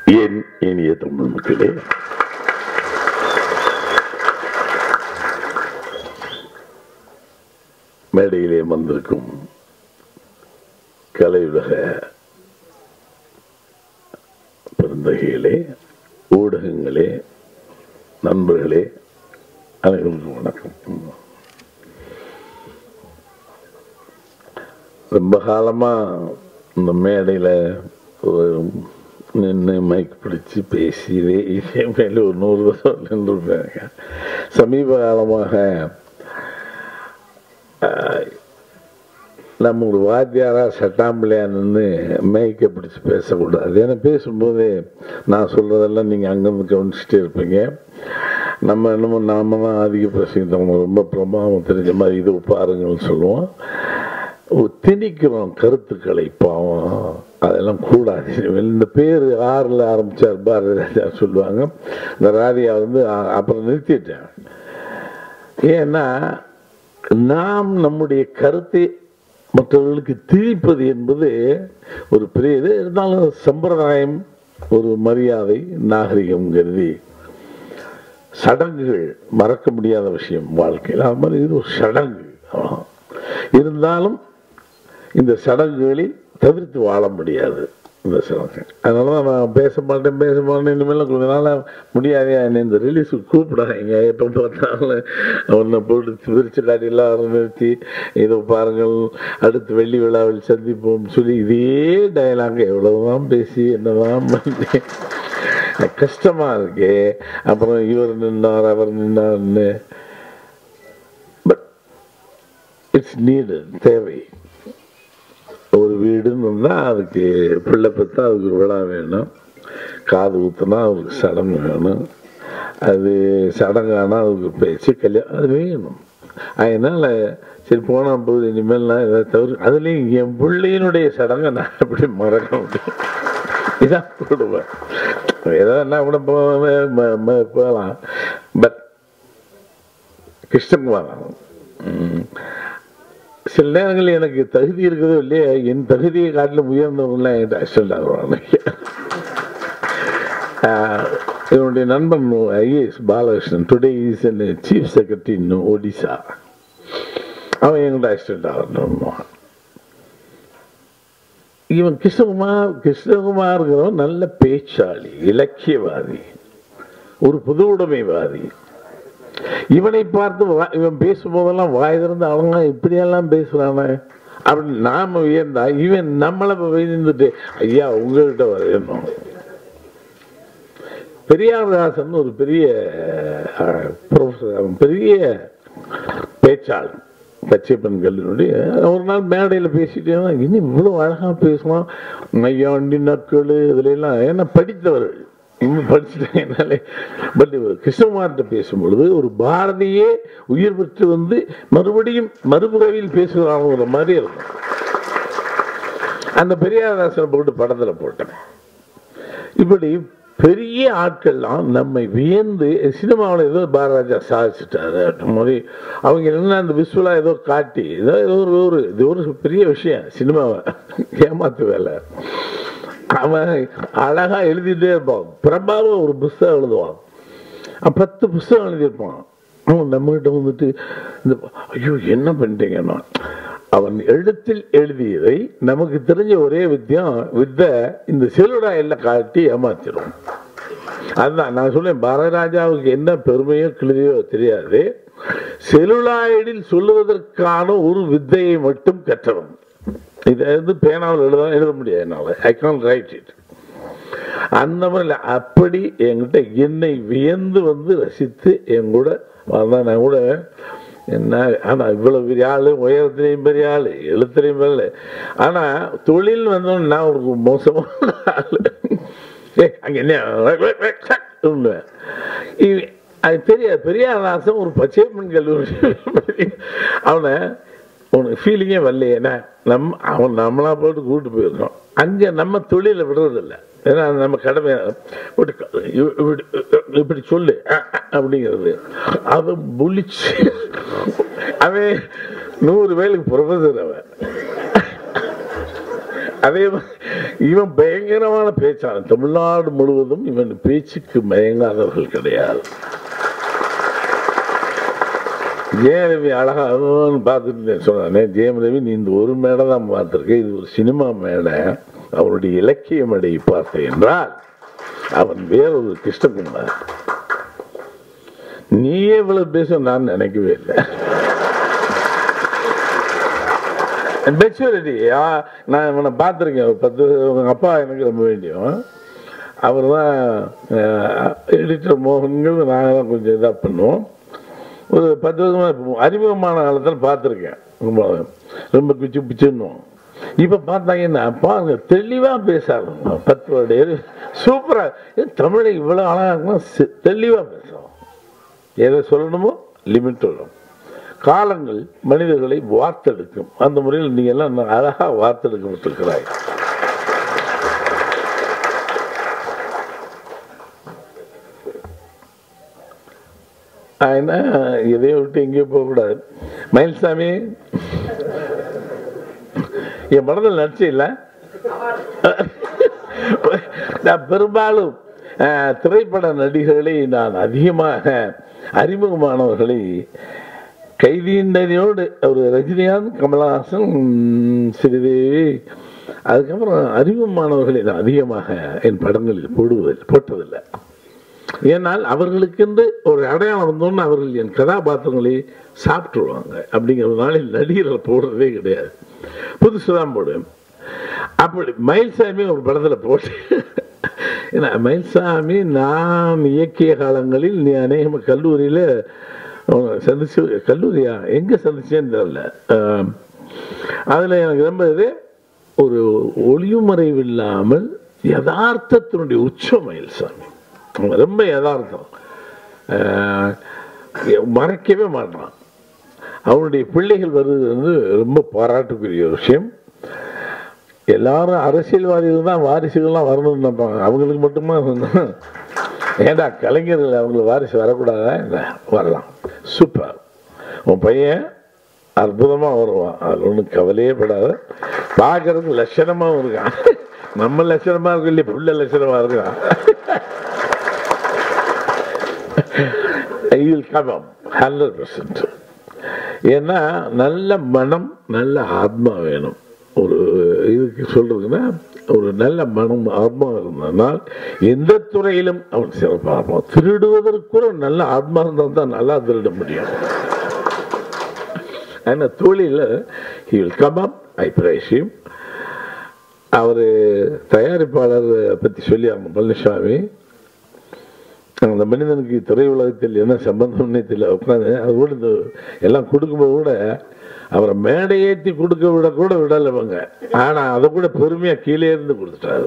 என் இனிய தமிழ் மக்களே மேடையிலே வந்திருக்கும் கலையுலக பெருந்தகைகளே ஊடகங்களே நண்பர்களே அனைவருக்கும் வணக்கம் ரொம்ப காலமா இந்த மேடையில் நின்று மைக் பிடிச்சு பேசி இதே இதே மேலே ஒரு நூறு வருஷம் நின்றுருப்பாங்க சமீப காலமாக ஆஹ், நம்ம ஒரு வாத்தியாரா சட்டாம்பிள்ளையா நின்று மைக்கை பிடிச்சு பேசக்கூடாது ஏன்னா பேசும்போது நான் சொல்றதெல்லாம் நீங்கள் அங்கேருந்து கவனிச்சுட்டே இருப்பீங்க நம்ம என்னமோ நாம தான் அதிக பிரசங்கித்தவங்க ரொம்ப பிரபாவம் தெரிஞ்ச மாதிரி இது பாருங்கள்னு சொல்லுவோம் ஓ, திணிக்கிறோம் கருத்துக்களை பாவம் அதெல்லாம் கூடாது இந்த பேர் ஆறில் ஆரம்பிச்சார் பாரதி ராஜா சொல்லுவாங்க இந்த ராதியா வந்து அ- அப்புறம் நிறுத்திட்டேன் ஏன்னா நாம் நம்முடைய கருத்தை மற்றவர்களுக்கு திணிப்பது என்பது ஒரு பெரிய இது இருந்தாலும் சம்பிரதாயம் ஒரு மரியாதை நாகரிகம் கருதி சடங்குகள் மறக்க முடியாத விஷயம் வாழ்க்கையில் அது மாதிரி இது ஒரு சடங்கு அவ்வளவுதான். இருந்தாலும் இந்த சடங்குகளில் தவிர்த்து வாழ முடியாது இந்த சடங்கு அதனால தான் நான் பேச மாட்டேன் பேச மாட்டேன் இனிமேல் கொஞ்ச நாள் முடியாது என்னை இந்த ரிலீஸுக்கு கூப்பிடாதீங்க எப்போ பார்த்தாலும் ஒன்றை போட்டு பிரிச்சு எல்லாரும் நிறுத்தி இதோ பாருங்கள் அடுத்து வெள்ளி விழாவில் சந்திப்போம் சொல்லி இதே டயலாக் எவ்வளவுதான் பேசி என்னதான் பண்ணி கஷ்டமா இருக்கு அப்புறம் இவர் நின்றார் அவர் நின்றார்னு பட் இட்ஸ் நீடு தேவை ஒரு வீடுன்னு இருந்தால் அதுக்கு பிள்ளை பெற்றா அதுக்கு ஒரு விழா வேணும் காது ஊத்துனா அதுக்கு சடங்கு வேணும் அது சடங்கானா அதுக்கு பேச்சு கல்யாணம் அது வேணும் அதனால சரி போனா போது இனிமேல் நான் இதை தவிர அதுலேயும் என் பிள்ளையினுடைய சடங்கை நான் எப்படி மறக்க முடியும் இதான் கொடுமை ஏதோன்னா கூட போ- போகலாம் பட் கிருஷ்ணகுமார் ம். சில நேரங்களில் எனக்கு தகுதி இருக்குதோ இல்லையா என் தகுதியை காட்டிலும் உயர்ந்தவங்களாம் என்கிட்ட அசிஸ்டன்ட் ஆகுவாங்க ஆஹ், என்னுடைய நண்பன் IAS Balakrishnan today is chief secretary in Odisha அவன் என்கிட்ட அசிஸ்டன்ட் ஆகணும் இவன் கிருஷ்ணகுமார் கிருஷ்ணகுமார்ங்கிறவன் நல்ல பேச்சாளி இலக்கியவாதி ஒரு புது உடைமைவாதி இவனை பார்த்து வா- இவன் பேசும்போதெல்லாம் வாய் திறந்து அவங்க இப்படியெல்லாம் பேசுறானே அப்படின்னு நாம வியந்தா இவன் நம்மளை வியந்துட்டு ஐயா உங்ககிட்ட வரணும் பெரியார்தாசன் ஒரு பெரிய அஹ், professor, அவன் பெரிய பேச்சாளர் பச்சைப்பன் கல்லூரியுடைய ஒரு நாள் மேடையில் பேசிட்டே இருந்தான், இன்னும் இவ்வளோ அழகாக பேசுவான் மையாண்டி நக்கள் இதுல எல்லாம் ஏன்னா படித்தவர்கள் இன்னும் படிச்சுட்டாங்கனாலே பட் கிருஷ்ணகுமார்கிட்ட பேசும்பொழுது ஒரு பாரதியே உயிர் பெற்று வந்து மறுபடியும் மறுபுறவில் பேசுகிறாங்கிற மாதிரி இருக்கும் அந்த பெரியாதாசனை போட்டு படத்துல போட்டேன் இப்படி பெரிய ஆட்கள்லாம் நம்மை வியந்து சினிமாவில் ஏதோ பாரராஜா சாதிச்சிட்டாரு அப்படின்ற மாதிரி அவங்க என்ன அந்த விசுவலா ஏதோ காட்டி ஏதோ ஏதோ ஒரு ஒரு இது ஒரு பெரிய விஷயம் சினிமாவை ஏமாத்து வேலை அவன் அழகா எழுதிட்டே இருப்பான் பிரபாவம் ஒரு புஸ்தகம் எழுதுவான் அவன் பத்து புஸ்தகம் எழுதியிருப்பான் அவன் நம்மகிட்ட வந்துட்டு இந்த ஐயோ என்ன பண்ணிட்டீங்கன்னா அவன் எழுத்தில் எழுதியதை நமக்கு தெரிஞ்ச ஒரே வித்தியம் வித்த இந்த செலுடாயில காட்டி ஏமாத்திடும் அதுதான் நான் சொல்லேன் பாரதராஜாவுக்கு என்ன பெருமையோ கிளியோ தெரியாது செலுலாய்டில் சொல்லுவதற்கான ஒரு வித்தையை மட்டும் கற்றவன் இதை வந்து பேனாவில் எழுத எழுத முடியாது என்னால் ஐ கான் ரைட் இட் அந்த மாதிரி அப்படி என்கிட்ட என்னை வியந்து வந்து ரசித்து என் கூட வந்தான் நான் கூட என்ன ஆனா இவ்வளவு பெரிய ஆளு உயரத்திலையும் பெரிய ஆளு எழுத்துலையும் பெரிய ஆளு ஆனா தொழில் வந்தோன்னு நான் ஒரு மோசமான ஆளு ஏய், அங்க என்ன சொல்லுவேன். இவன் அது தெரியாது பெரியாராசன் ஒரு பச்சையம்மன் கல்லூரி அவனை உனக்கு ஃபீலிங்கே வரலையே என்ன நம் அவன் நம்மளா போட்டு கூப்பிட்டு போயிருக்கோம் அங்கே நம்ம தொழிலை விடுறதில்ல ஏன்னா அது நம்ம கடமை இப்படி இப்படி இப்படி சொல்லு அஹ், அஹ் அப்படிங்கிறது அதை புளிச்சு அவன் நூறு பேருக்கு ப்ரொஃபஸர் அவன் அதே மாதிரி இவன் பயங்கரமான பேச்சாளன் தமிழ்நாடு முழுவதும் இவன் பேச்சுக்கு மயங்காதவர்கள் கிடையாது ஜெயரவி அழகா அவன் பார்த்துட்டு சொன்னானே ஜெயம் ரவி நீ இந்த ஒரு மேடை தான் பார்த்துருக்க இது ஒரு சினிமா மேடை அவருடைய இலக்கிய மேடை பார்த்தேன் என்றால் அவன் வேறொரு கிருஷ்ணகுமார் நீயே இவ்வளவு பேச நான் நினைக்கவே இல்லை மெச்சூரிட்டி நான் இவனை பார்த்துருக்கேன் ஒரு பத்து உங்க அப்பா எனக்கு ரொம்ப வேண்டியும் அவர் தான் எடிட்டர் மோகன்கள் நாங்கள் தான் கொஞ்சம் இதாக பண்ணுவோம் ஒரு பத்து வருஷமாக அறிமுகமான காலத்தில் பார்த்துருக்கேன் ரொம்ப ரொம்ப குச்சி பிச்சுன்னுவோம் இப்போ பார்த்தாங்கன்னா பாருங்க தெளிவாக பேசாதுங்க பத்து வருடம் சூப்பராக தமிழை இவ்வளோ அழகாக தெளிவாக பேசுவோம் எதை சொல்லணுமோ லிமிட் வரும் காலங்கள் மனிதர்களை வார்த்தெடுக்கும் அந்த முறையில் நீங்க எல்லாம் அழகா வார்த்தெடுக்கப்பட்டிருக்கிறாய் ஆயினா இதையும் விட்டு எங்கேயும் போகக்கூடாது மயில்சாமி என் படத்தில் நடிச்சு இல்லை நான் பெரும்பாலும் அஹ், திரைப்பட நடிகர்களை நான் அதிகமாக அறிமுகமானவர்களை கைதியினரோடு ஒரு ரஜினிகாந்த் கமலஹாசன் உம், ஸ்ரீதேவி அதுக்கப்புறம் அறிமுகமானவர்களை நான் அதிகமாக என் படங்களில் போடுவதில்லை போட்டதில்லை ஏனால் அவர்களுக்கென்று ஒரு அடையாளம் வந்தோன்னு அவர்கள் என் கதாபாத்திரங்களை சாப்பிட்டுருவாங்க அப்படிங்கிறதுனால நடிகர்கள் போடுறதே கிடையாது புதுசு தான் போடுவேன் அப்படி மயில்சாமி ஒரு படத்தில் போட்டு ஏன்னா மயில்சாமி நான் இயக்கிய காலங்களில் நீ அநேகமாக கல்லூரியில் சந்திச்சு கல்லூரியா எங்கே சந்திச்சேன்னு தெரியல அதில் எனக்கு ரொம்ப இது ஒரு ஒளியுமறைவு இல்லாமல் யதார்த்தத்தினுடைய உச்சம் மயில்சாமி அவன் ரொம்ப யதார்த்தம் ஆஹ், மறைக்கவே மாட்டான் அவனுடைய பிள்ளைகள் வருது வந்து ரொம்ப பாராட்டுக்குரிய ஒரு விஷயம் எல்லாரும் அரசியல்வாதிகள் தான் வாரிசுகள்லாம் வரணும்னு நினைப்பாங்க அவங்களுக்கு மட்டுமா ஏண்டா கலைஞர்கள் அவங்களுக்கு வாரிசு வரக்கூடாதா என்ன வரலாம் சூப்பர் உன் பையன் அற்புதமாக வருவான் அது ஒன்றும் கவலையே படாத பார்க்கறதுக்கு லட்சணமாகவும் இருக்கான் நம்ம லட்சணமாக இருக்கும் இல்லையா புள்ள லட்சணமாக இருக்கான் I will come up hundred percent ஏன்னா நல்ல மனம் நல்ல ஆத்மா வேணும் ஒரு இதுக்கு சொல்றதுன்னா ஒரு நல்ல மனம் ஆத்மா இருந்தனால் எந்த துறையிலும் அவன் சிறப்பாக இருப்பான் திருடுவதற்கு கூட நல்ல ஆத்மா இருந்தால் தான் நல்லா திருட முடியும் ஆனால் தொழில he will come up I பிரைஷியம் அவர் தயாரிப்பாளர் பற்றி சொல்லி அவங்க பழனிசாமி அந்த மனிதனுக்கு திரையுலகத்தில் என்ன சம்பந்தம்னே தெரியல உட்காந்து அது கூட இந்த எல்லாம் கொடுக்கும்போது கூட அவரை மேடை ஏற்றி கொடுக்க விட கூட விடலை இவங்க ஆனா அதை கூட பெருமையா கீழே இருந்து கொடுத்துட்டாரு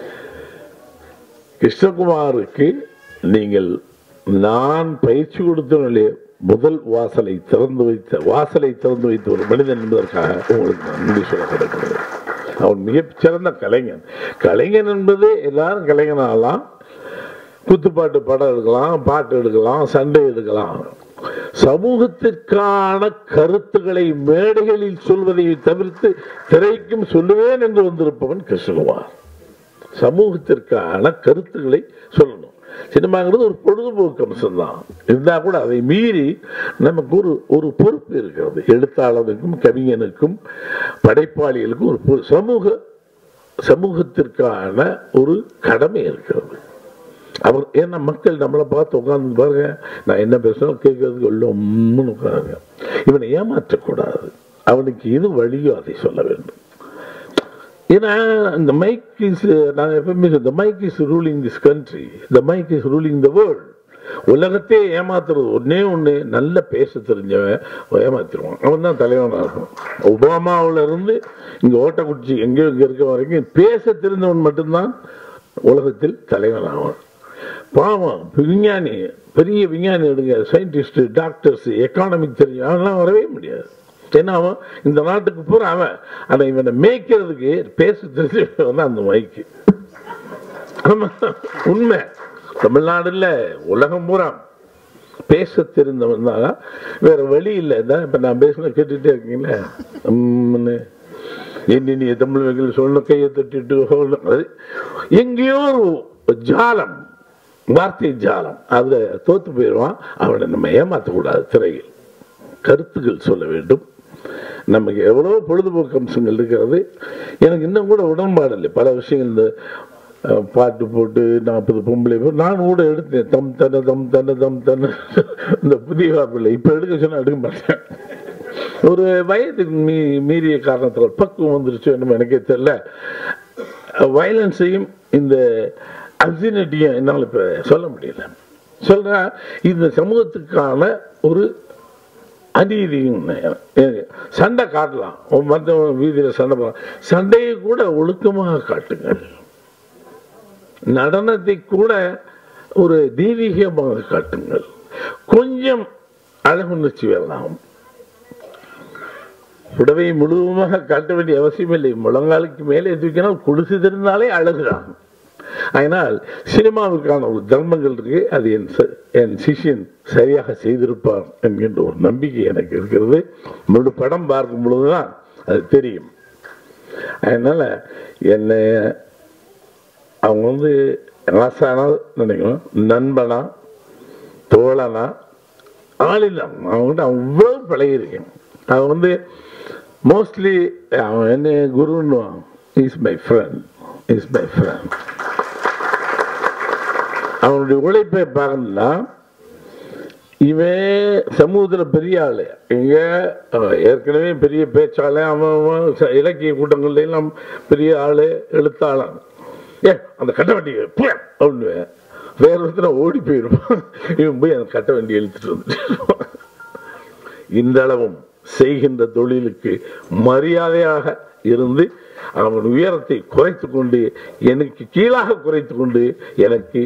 கிருஷ்ணகுமாருக்கு நீங்கள் நான் பயிற்சி கொடுத்தவர்களே முதல் வாசலை திறந்து வைத்த வாசலை திறந்து வைத்த ஒரு மனிதன் என்பதற்காக உங்களுக்கு நான் நன்றி சொல்ல கிடக்கிறது அவன் மிகச்சிறந்த கலைஞன் கலைஞன் என்பது எல்லாரும் கலைஞனாகலாம் குத்துப்பாட்டு படம் எடுக்கலாம் பாட்டு எடுக்கலாம் சண்டை எடுக்கலாம் சமூகத்திற்கான கருத்துக்களை மேடைகளில் சொல்வதை தவிர்த்து திரைக்கும் சொல்லுவேன் என்று வந்திருப்பவன் கிருஷ்ணகுமார் சமூகத்திற்கான கருத்துக்களை சொல்லணும் சினிமாங்கிறது ஒரு பொழுதுபோக்கு அம்சம் தான் இருந்தா கூட அதை மீறி நமக்கு ஒரு ஒரு பொறுப்பு இருக்கிறது எழுத்தாளருக்கும் கவிஞனுக்கும் படைப்பாளிகளுக்கும் ஒரு பொ- சமூக சமூகத்திற்கான ஒரு கடமை இருக்கிறது அவர் ஏன்னா மக்கள் நம்மளை பார்த்து உட்கார்ந்து பாருங்க நான் என்ன பேசுறோம் கேட்கறதுக்கு உள்ள உம்முன்னு உட்காருங்க இவனை ஏமாற்றக்கூடாது அவனுக்கு எது வழியோ அதை சொல்ல வேண்டும் ஏன்னா இந்த மைக் இஸ் நான் எப்பவுமே the mike is ruling this country the mike is ruling the world உலகத்தையே ஏமாத்துறது ஒன்னே ஒன்று நல்ல பேச தெரிஞ்சவன் ஏமாத்திடுவான் அவன் தான் தலைவனாக இருக்கும் ஒபாமாவுல இருந்து இங்கே ஓட்டக்குச்சி எங்கேயோ இங்கே இருக்க வரைக்கும் பேச தெரிந்தவன் மட்டும்தான் உலகத்தில் தலைவனாவான் பாவம் விஞ்ஞானி பெரிய விஞ்ஞானி எடுங்க சயின்டிஸ்ட் டாக்டர்ஸ் எக்கானமிக் தெரியும் அவன்லாம் வரவே முடியாது ஏன்னா அவன் இந்த நாட்டுக்கு பூரா அவன் ஆனா இவனை மேய்க்கிறதுக்கு பேச தெரிஞ்சவன் தான் அந்த மைக்கு ஆமா உண்மை தமிழ்நாடுல உலகம் பூரா பேச தெரிந்தவன் தான் வேற வழி இல்லை தான் இப்ப நான் பேசுன கேட்டுட்டே இருக்கீங்களே உம்முன்னு. எண்ணினிய தமிழ் வகையில் சொன்ன கையை தட்டிட்டு சொல்லணும். அது எங்கேயோ ஒரு ஜாலம் வார்த்தை ஜாலம் அதுல தோத்து போயிடுவான் அவனை நம்ம ஏமாற்றக்கூடாது திரையில் கருத்துக்கள் சொல்ல வேண்டும் நமக்கு எவ்வளோ பொழுதுபோக்கு அம்சங்கள் இருக்கிறது எனக்கு இன்னும் கூட உடன்பாடு இல்லை பல விஷயங்கள் இந்த அஹ், பாட்டு போட்டு நாற்பது பொம்பளை போ- நான் கூட எடுத்தேன் தம் தன தம் தன தம் தன இந்த புதிய வாப்பிள்ளை இப்போ எடுக்க சொன்னா எடுக்க மாட்டேன் ஒரு வயதுக்கு மீ மீறிய காரணத்தால் பக்குவம் வந்துருச்சு என்னமோ எனக்கே தெரியல வயலன்ஸையும் இந்த அப்சினிட்டியும் என்னால் இப்போ சொல்ல முடியல சொல்றேன் இந்த சமூகத்துக்கான ஒரு அநீதியும் சண்டை காட்டலாம் மற்றவங்க வீதியில் சண்டை போடலாம் சண்டையை கூட ஒழுக்கமாக காட்டுங்கள் நடனத்தை கூட ஒரு தெய்வீகமாக காட்டுங்கள் கொஞ்சம் அழகுணர்ச்சி வரலாம் புடவை முழுவதுமாக காட்ட வேண்டிய அவசியமில்லை முழங்காலுக்கு மேலே தூக்கினால் குடிசு தெரிந்தாலே அழகுதான் அதனால் சினிமாவுக்கான ஒரு தர்மங்கள் இருக்கு அது என் ச- என் சிஷ்யன் சரியாக செய்திருப்பார் என்கின்ற ஒரு நம்பிக்கை எனக்கு இருக்கிறது முழு படம் பார்க்கும் பொழுதுதான் அது தெரியும் அதனால என்னை அவங்க வந்து ராசானா நினைக்கணும் நண்பனா தோழனா ஆளில்லாம் அவங்ககிட்ட அவ்வளோ பழகிருக்கேன் அவன் வந்து மோஸ்ட்லி அவன் என்ன குருன்னு is my friend is my friend அவனுடைய உழைப்பை பார்க்கணும்னா இவன் சமூகத்தில் பெரிய ஆளு இங்க அஹ், ஏற்கனவே பெரிய பேச்சாளர் அவன் அவன் ச- இலக்கிய கூட்டங்கள்ல எல்லாம் பெரிய ஆளு எழுத்தாளன் ஏ அந்த கட்ட வண்டி போ அப்படின்னு வேற ஒருத்தர் ஓடி போயிடுவான் இவன் போய் அந்த கட்ட வண்டி இழுத்துட்டு வந்துட்டு இந்த அளவும் செய்கின்ற தொழிலுக்கு மரியாதையாக இருந்து அவன் உயரத்தை குறைத்து கொண்டு எனக்கு கீழாக குறைத்து கொண்டு எனக்கு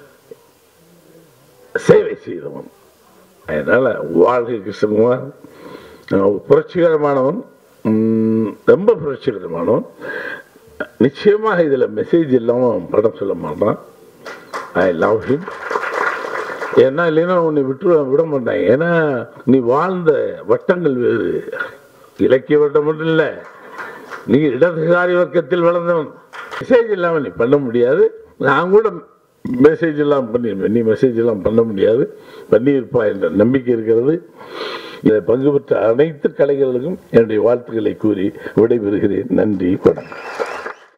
சேவை செய்தவன் அதனால வாழ்க கிருஷ்ணகுமார் அவன் புரட்சிகரமானவன் உம், ரொம்ப புரட்சிகரமானவன் நிச்சயமாக இதுல மெசேஜ் இல்லாம அவன் படம் சொல்ல மாட்டான் ஐ லவ் ஹிம் ஏன்னா இல்லைன்னா உன்னை விட்டு விட மாட்டாங்க ஏன்னா நீ வாழ்ந்த வட்டங்கள் வேறு இலக்கிய வட்டம் மட்டும் இல்லை நீ இடதுசாரி வர்க்கத்தில் வளர்ந்தவன் மெசேஜ் இல்லாமல் நீ பண்ண முடியாது நான் கூட மெசேஜ் எல்லாம் பண்ணியிருப்பேன் நீ மெசேஜ் எல்லாம் பண்ண முடியாது பண்ணியிருப்பா என்ற நம்பிக்கை இருக்கிறது இதை பங்கு பெற்ற அனைத்து கலைஞர்களுக்கும் என்னுடைய வாழ்த்துக்களை கூறி விடைபெறுகிறேன் நன்றி வணக்கம்